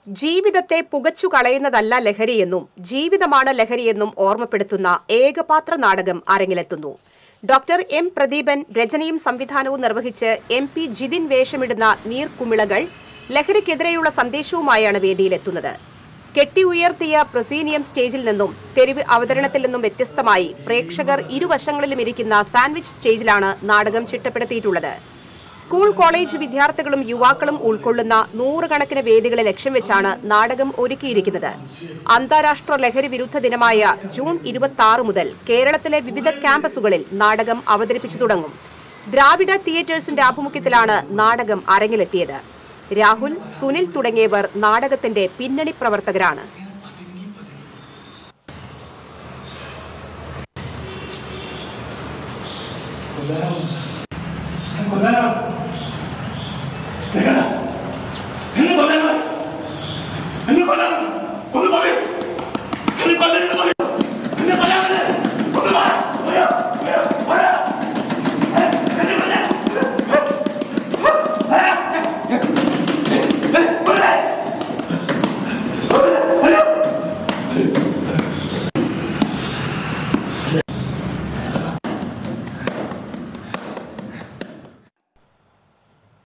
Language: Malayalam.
ജീവിതത്തെ പുകച്ചു കളയുന്നതല്ല ലഹരിയെന്നും ജീവിതമാണ് ലഹരിയെന്നും ഓർമ്മപ്പെടുത്തുന്ന ഏകപാത്ര നാടകം അരങ്ങിലെത്തുന്നു ഡോക്ടർ എം പ്രദീപൻ രചനയും സംവിധാനവും നിർവഹിച്ച് എം പി ജിതിൻ വേഷമിടുന്ന നീർക്കുമിളകൾ ലഹരിക്കെതിരെയുള്ള സന്ദേശവുമായാണ് വേദിയിലെത്തുന്നത് കെട്ടി ഉയർത്തിയ പ്രസീനിയം സ്റ്റേജിൽ നിന്നും തെരുവ് അവതരണത്തിൽ നിന്നും വ്യത്യസ്തമായി പ്രേക്ഷകർ ഇരുവശങ്ങളിലും ഇരിക്കുന്ന സാൻഡ്വിച്ച് സ്റ്റേജിലാണ് നാടകം ചിട്ടപ്പെടുത്തിയിട്ടുള്ളത് സ്കൂൾ കോളേജ് വിദ്യാർത്ഥികളും യുവാക്കളും ഉൾക്കൊള്ളുന്ന നൂറുകണക്കിന് വേദികളെ ലക്ഷ്യം വെച്ചാണ് നാടകം ഒരുക്കിയിരിക്കുന്നത് അന്താരാഷ്ട്ര ലഹരി വിരുദ്ധ ദിനമായ ജൂൺ ഇരുപത്തി ആറ് മുതൽ കേരളത്തിലെ വിവിധ ക്യാമ്പസുകളിൽ നാടകം അവതരിപ്പിച്ചു തുടങ്ങും ദ്രാവിഡ തിയേറ്റേഴ്സിന്റെ ആഭിമുഖ്യത്തിലാണ് നാടകം അരങ്ങിലെത്തിയത് രാഹുൽ സുനിൽ തുടങ്ങിയവർ നാടകത്തിന്റെ പിന്നണി പ്രവർത്തകരാണ് കൊല്ലാനോ നിങ്ങളാ? എന്നെ കൊല്ലാനോ എന്നെ കൊല്ലാനോ ഒന്ന് പറയൂ എന്നെ കൊല്ലരുത്